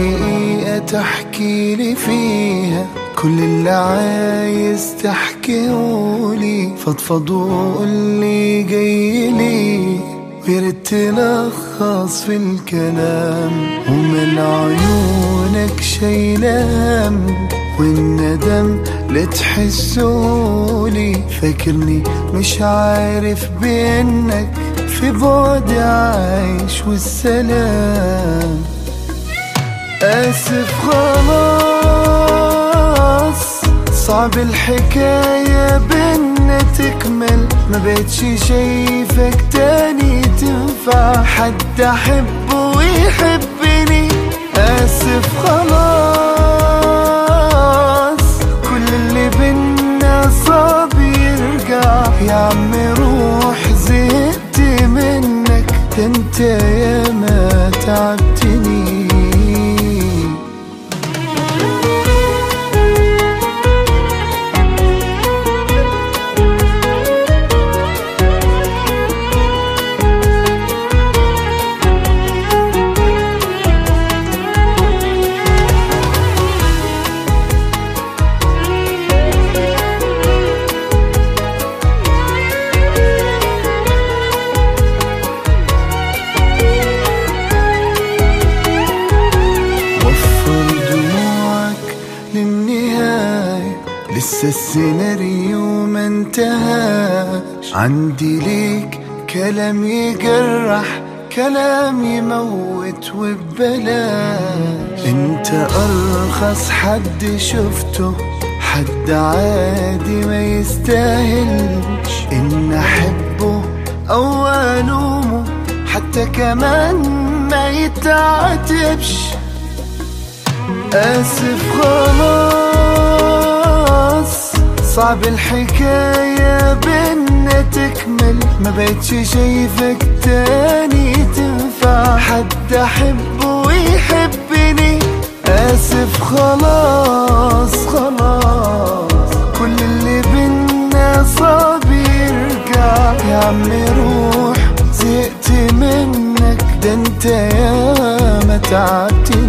دقيقة تحكي لي فيها كل اللي عايز تحكيهولي فضفض وقول لي جاي لي وياريت تلخص في الكلام ومن عيونك شايلام والندم اللي تحسولي فاكرني مش عارف بانك في بعد عايش والسلام آسف خلاص صعب الحكاية بينا تكمل ما بقتش شايفك تاني تنفع حد أحبه ويحبني آسف خلاص كل اللي بينا صعب يرجع يا عم روح زهقت منك ده انت ياما تعبتني وفر دموعك للنهاية لسه السيناريو ما انتهاش عندي ليك كلام يجرح كلام يموت وببلاش انت ارخص حد شفته حد عادي ما يستاهلش ان احبه او الومه حتى كمان ما يتعاتبش آسف خلاص صعب الحكاية بينا تكمل ما بقتش شايفك تاني تنفع حد أحبه ويحبني آسف خلاص خلاص كل اللي بينا صعب يرجع يا عم روح زهقت منك ده انت ياما تعبتني